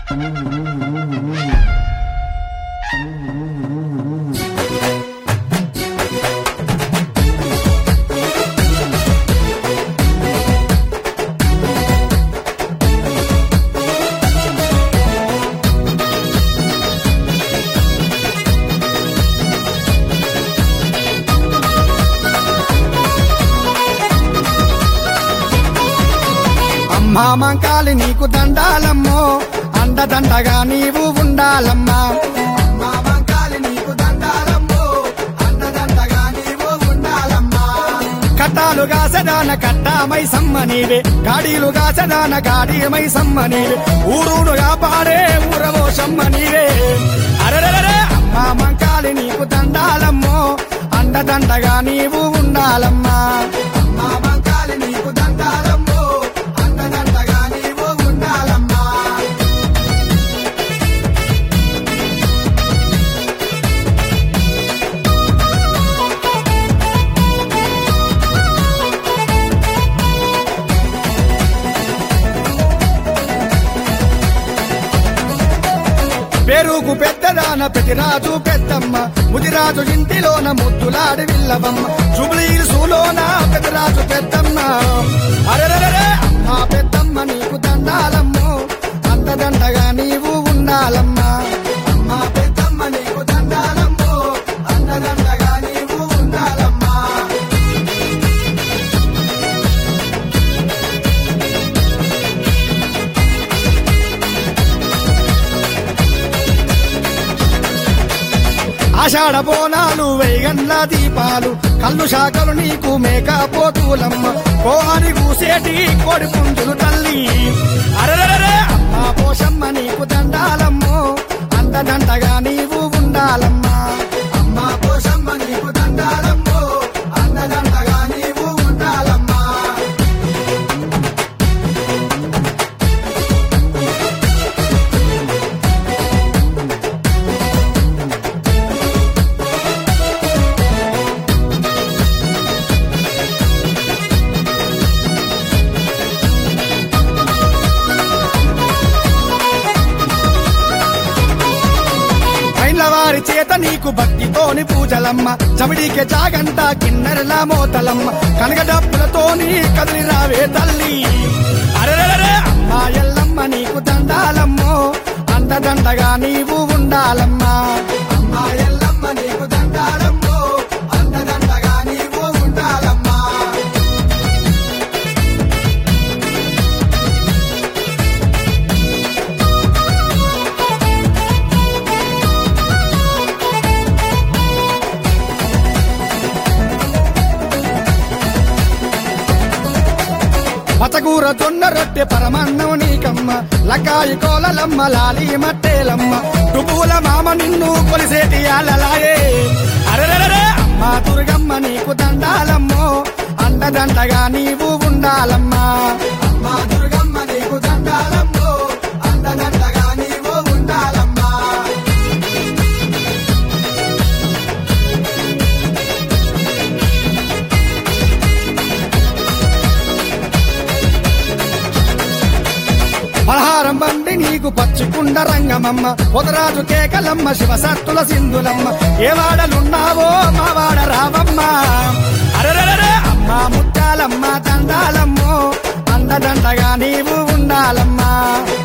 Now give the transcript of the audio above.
అమ్మా మంకాలి నీకు దండాలమ్మో అండదండగా నీవు ఉండాలమ్మా అమ్మా మంకాలి నీకు దండాలమ్మో అండదండగా నీవు ఉండాలమ్మా కట్టాలుగా సదాన కట్టామై సమ్మ నీవే గాడీలుగా సదాన గాడీమై సమ్మ నీవే ఊరునుగా పాడే ఊరవో సమ్మ నీవే అరెరెరెరే అమ్మా మంకాలి నీకు దండాలమ్మో అండదండగా నీవు ఉండాలమ్మా అమ్మా మంకాలి నీకు దండాలమ్మో అండదండగా నీవు ఉండాలమ్మా పెరుగు పెద్దదాన పెతిరాజు పెద్దమ్మ ముదిరాజు ఇంటిలోన ముద్దులాడి విల్లవమ్మ జుబ్లీలు సూలోన పెద్దరాజు పెద్దమ్మ అరెరెరెరే అమ్మా పెద్దమ్మ నీకు దండాలమ్మో అంతదండగా నీవు ఉండాలమ్మా అమ్మా పెద్దమ్మ నీకు దండాలమ్మో అంతదండగా నీవు ఉండాలమ్మా ఆషాఢ బోనాలు వేగండ్ల దీపాలు కళ్ళు శాఖలు నీకు మేకపోతూలమ్మ కోని కూసేటి కోడి పుంజులు తల్లి అరెరెరే అమ్మా పోషమ్మ నీకు దండాలమ్మో అండదండగా నీవు ఉండాలమ్మా అమ్మా పోషమ్మ నీకు దండాలమ్మో అండదండగా నీవు ఉండాలమ్మా అయిన వారి చేత నీకు భక్తితోని పూజలమ్మ చమిడికే జాగంట కిన్నెరల మోతలమ్మ కనక డప్పులతోని కదిలి రావే తల్లి అరెరెరే అమ్మా ఎల్లమ్మ నీకు దండాలమ్మో అండదండగా నీవు ఉండాలమ్మా అమ్మా ఎల్లమ్మ నీకు దండాలమ్మో అండదండగా నీవు ఉండాలమ్మా పచగూర జొన్న రొట్టె పరమన్నం నీకమ్మ లకాయి కోలలమ్మ లాలి మట్టేలమ్మ డుబుల మామ నిన్ను కొలిసేటి ఆలలాయే అరెరెరే అమ్మ దుర్గమ్మ నీకు దండాలమ్మో అండదండగా నీవు ఉండాలమ్మా అమ్మ దుర్గమ్మ నీకు దండాలమ్మో అండదండగా నీవు ఉండాలమ్మా పలహారం బండి నీకు పచ్చికుండ రంగమమ్మ పొదరాజు కేకలమ్మ శివసత్తుల సింధులమ్మ ఏ వాడలున్నావో మా వాడ రావమ్మ అరెరెరే అమ్మ ముత్యాలమ్మ దండాలమ్మో అండదండగా నీవు ఉండాలమ్మా